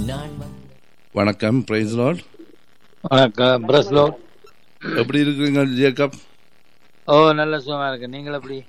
நாள் வந்து வணக்கம் பிரைஸ் லார்ட் வணக்கம் பிரஸ்லோ எப்படி இருக்கிறீங்க ஜேக்கப் ஓ நல்ல சுகமா இருக்கு நீங்கள் எப்படி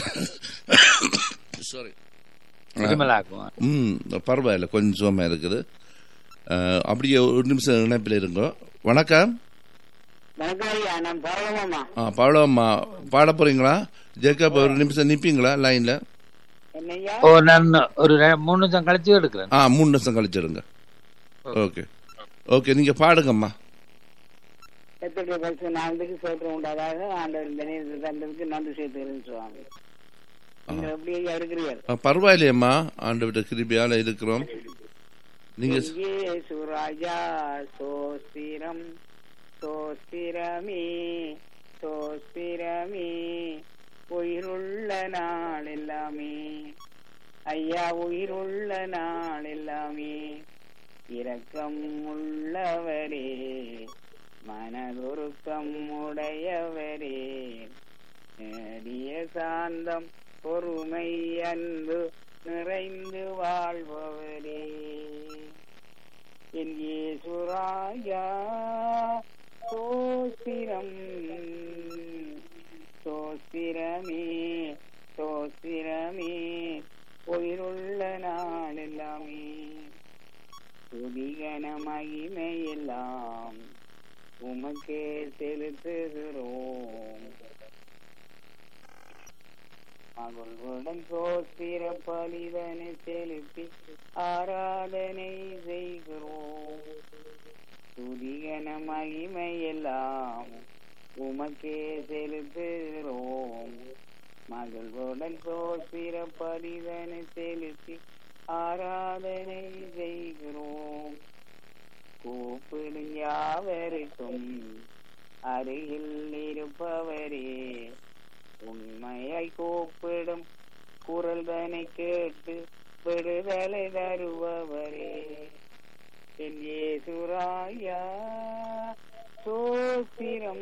சாரி இருமலாக்கும் ம் பரவாயில்ல கொஞ்சம் சுகமா இருக்குது அஹ், அப்படியே ஒரு நிமிஷம் இணைப்பில் இருங்க வணக்கம் வணக்கம்யா நான் பரவமாமா ஆ பாடம்மா பாட போறீங்களா ஜேக்கப் ஒரு நிமிஷம் நிப்பீங்களா லைன்ல என்னய்யா ஓ நான் ஒரு ரெ- மூணு நிமிஷம் கழிச்சு எடுக்கிறேன் ஆ மூணு நிமிஷம் கழிச்சிடுங்க ஓகே ஓகே நீங்க பாடுங்கம்மா எத்தனை பரிசு நாளுக்கு சோற்றம் உண்டாதாக ஆண்டவர் இந்த நேரத்தில் தந்ததுக்கு நன்றி சேர்த்துக்கிறேன் சுவாமி நீங்கள் எப்படி ஐயா இருக்கிறீர்கள் ஆ, பரவாயில்லையம்மா ஆண்டு கிருபியால இருக்கிறோம் நீங்க சுராஜா சோஸ்திரம் சோஸ்திரமே சோஸ்திரமே உயிருள்ள நாள் எல்லாமே ஐயா உயிருள்ள நாள் எல்லாமே இரக்கம் உள்ளவரே மனதுருக்கம் உடையவரே நேடிய சாந்தம் பொறுமை அன்பு நிறைந்து வாழ்பவரே என் ஏசுராயா சோசிரம் சோசிரமே சோசிரமே உயிருள்ள நாள் எல்லாமே துதிகன மகிமையெல்லாம் உமக்கே செலுத்துகிறோம் மகளுடன் சோத்திர பலிதனை செலுத்தி ஆராதனை செய்கிறோம் துதிகன மகிமையெல்லாம் உமக்கே செலுத்துகிறோம் மகளுடன் சோத்திர பலிதனை செலுத்தி ஆராதனை செய்கிறோம் கூப்பிடும் யாவருக்கும் அருகில் இருப்பவரே உண்மையாய் கூப்பிடும் குரல் தனை கேட்டு விடுதலை தருபவரே என் ஏசுராயா சோத்திரம்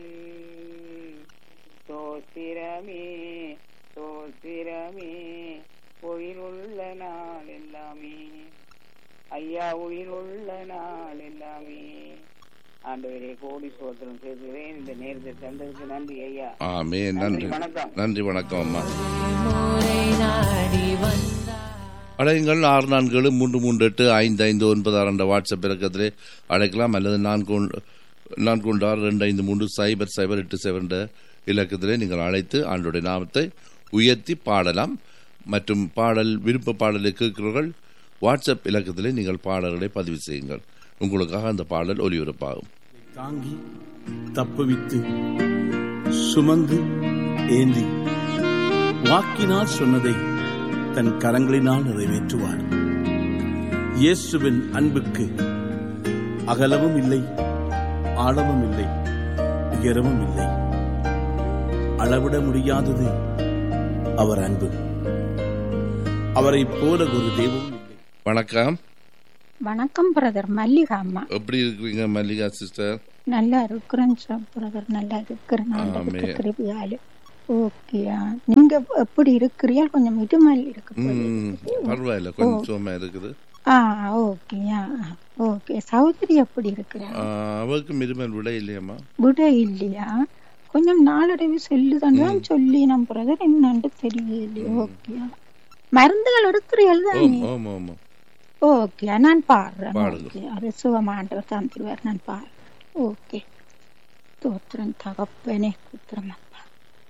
சோத்திரமே சோத்திரமே உயிருள்ள நாள் எல்லாமே ஐயா உயிருள்ள நாள் எல்லாமே ஆண்டவரே கோடி சோத்திரம் செய்கிறேன் இந்த நேரத்தை தந்ததுக்கு நன்றி ஐயா ஆமே நன்றி வணக்கம். நன்றி வணக்கம் அம்மா முறை நாடி வந்தார் அழையுங்கள் ஆறு நான்கு ஏழு மூன்று மூன்று எட்டு ஐந்து ஐந்து ஒன்பது ஆறு என்ற வாட்ஸ்அப் இலக்கத்திலே அழைக்கலாம் அல்லது நான்கு ஒன்று- நான்கு ஒன்று ஆறு ரெண்டு ஐந்து மூன்று சைபர் சைபர் எட்டு சைபர் என்ற இலக்கத்திலே நீங்கள் அழைத்து ஆண்டுடைய நாமத்தை உயர்த்தி பாடலாம் மற்றும் பாடல் விருப்ப பாடலை கேட்கிறவர்கள் வாட்ஸ்அப் இலக்கத்திலே நீங்கள் பாடல்களை பதிவு செய்யுங்கள் உங்களுக்காக அந்த பாடல் ஒலிபரப்பாகும் தாங்கி தப்புவித்து சுமந்து ஏந்தி வாக்கினால் சொன்னதை தன் கரங்களினால் நிறைவேற்றுவார் இயேசுவின் அன்புக்கு அகலமும் இல்லை ஆழமும் இல்லை உயரமும் இல்லை அளவிட முடியாதது அவர் அன்பு அவரை போல ஒரு தெய்வம் இல்லை வணக்கம் வணக்கம் பிரதர் மல்லிகா அம்மா எப்படி இருக்கிறீங்க மல்லிகா சிஸ்டர் நல்லா இருக்கிறேன் பிரதர் நல்லா இருக்கிறேன் ஆமே. ஆண்டவருக்கு கிருபையால ஓகேயா நீங்க எப்படி இருக்கிறீர்கள் கொஞ்சம் இருமல் இருக்கு போல ம் இருக்குது. பரவாயில்ல கொஞ்சம் சுகமா இருக்குது ஆ ஓகேயா ஓகே சௌதரி எப்படி இருக்கிறா ஆ, அவருக்கு மிருமல் விட இல்லையம்மா விட இல்லையா கொஞ்சம் நாளடைவு சொல்லுதான் தான் சொல்லி நம் பிரதர் என்னன்னு தெரியலையே ஓகேயா மருந்துகள் எடுக்கிறீர்கள் ஓம் தானே ஓம் ஓம் ஓகே நான் பாடுறேன் பாடுங்க. ஓகே அது சுகமாண்டவர் தந்துருவார் நான் பாடுறேன் ஓகே தோத்திரன் தகப்பனே குத்திரம் அப்பா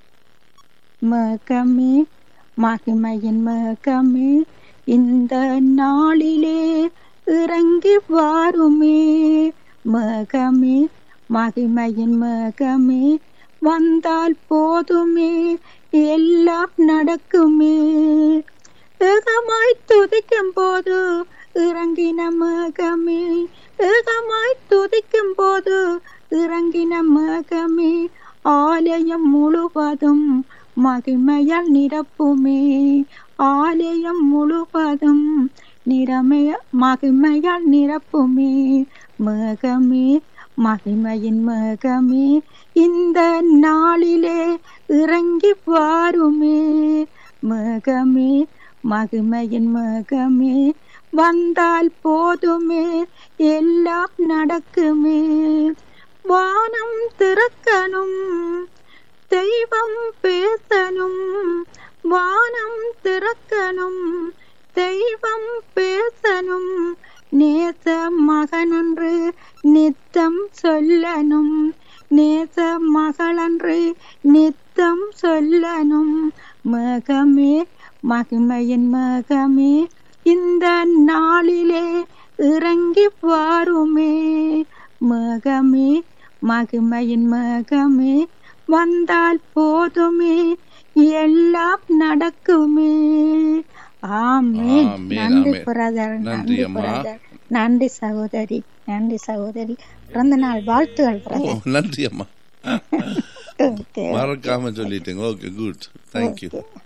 மகமே மகிமையின் மகமே இந்த நாளிலே இறங்கி வாருமே மகமே மகிமையின் மகமே வந்தால் போதுமே எல்லாம் நடக்குமே ஏகமாய் துதிக்கும் போது இறங்கின மகமே ஏகமாய் துதிக்கும் போது இறங்கின மகமே ஆலயம் முழுவதும் மகிமையால் நிரப்புமே ஆலயம் முழுவதும் நிறமைய மகிமையால் நிரப்புமே மகமே மகிமையின் மகமே இந்த நாளிலே இறங்கி வாருமே மகமே மகிமையின் மகமே வந்தால் போதுமே எல்லாம் நடக்குமே வானம் திறக்கணும் தெய்வம் பேசணும் வானம் திறக்கணும் தெய்வம் பேசணும் நேச மகனன்று நித்தம் சொல்லணும் நேச மகளன்று நித்தம் சொல்லணும் மகமே மகிமையின் மகமே இந்த நாளிலே இறங்கி வாருமே மகமே மகிமையின் மகமே வந்தால் போதுமே எல்லாம் நடக்குமே ஆமென் ஆமென், நன்றி ஆமென். பிரதர் நன்றி நன்றி அம்மா. பிரதர் நன்றி சகோதரி நன்றி சகோதரி பிறந்த நாள் வாழ்த்துகள் ஓ பிரதர் நன்றி அம்மா ஓகே மறக்காம சொல்லிட்டீங்க ஓகே குட் தேங்க்யூ ஓகே